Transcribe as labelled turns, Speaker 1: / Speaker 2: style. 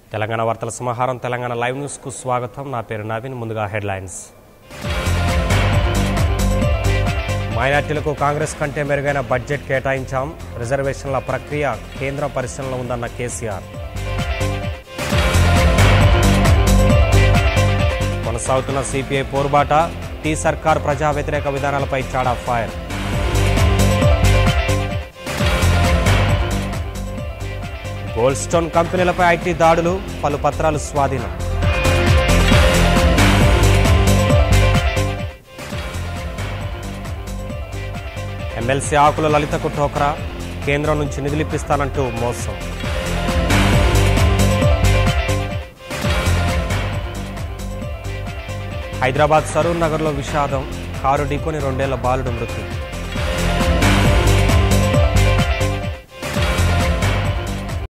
Speaker 1: తెలంగాణ వార్తల సమాహారం తెలంగాణ లైవ్ న్యూస్కు స్వాగతం నా పేరు నవీన్ ముందుగా హెడ్లైన్స్ మైనార్టీలకు కాంగ్రెస్ కంటే మెరుగైన బడ్జెట్ కేటాయించాం రిజర్వేషన్ల ప్రక్రియ కేంద్ర పరిశీలనలో ఉందన్న కేసీఆర్ కొనసాగుతున్న సిపిఐ పోరుబాట టీ సర్కార్ ప్రజా వ్యతిరేక విధానాలపై చాడా ఫైర్ గోల్డ్ స్టోన్ కంపెనీలపై ఐటీ దాడులు పలు పత్రాలు స్వాధీనం ఎమ్మెల్సీ ఆకుల లలితకు టోకరా కేంద్రం నుంచి నిధులిప్పిస్తానంటూ మోసం హైదరాబాద్ సరూర్ నగర్లో విషాదం కారు ఢీకొని రెండేళ్ల బాలుడు మృతి